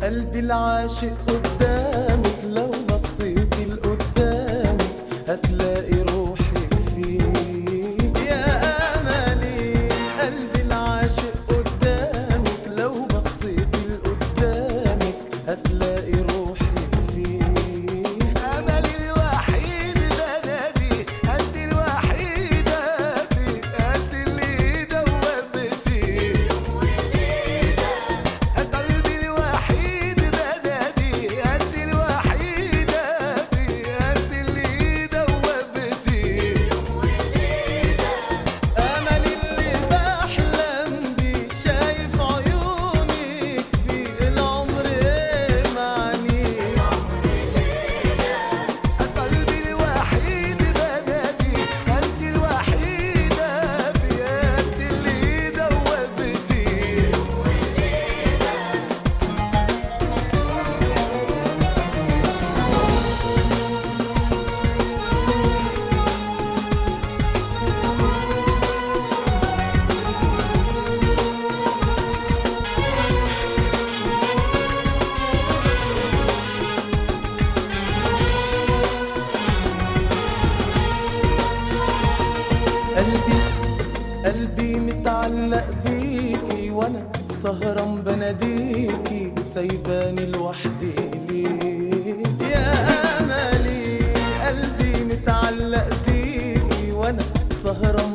قلبي العاشق قدامك لو بصيتي لقدامك هتلاقي روحي فيك يا املي قلبي العاشق قدامك لو بصيتي لقدامك هتلاقي روحي فيك املي الوحيد بنادي انت الوحيده في انت اللي دوبتي قلبي الوحيد بنادي انت الوحيده في انت اللي دوبتي املي اللي بحلم بيه شايف عيونك في العمر ايه معنيه قلبي الوحيد بنادي انت الوحيده في انت اللي دوبتي قلبي قلبي متعلق بيكي وانا سهران بناديكي سايباني لوحدي ليه يا املي قلبي متعلق بيكي وانا سهران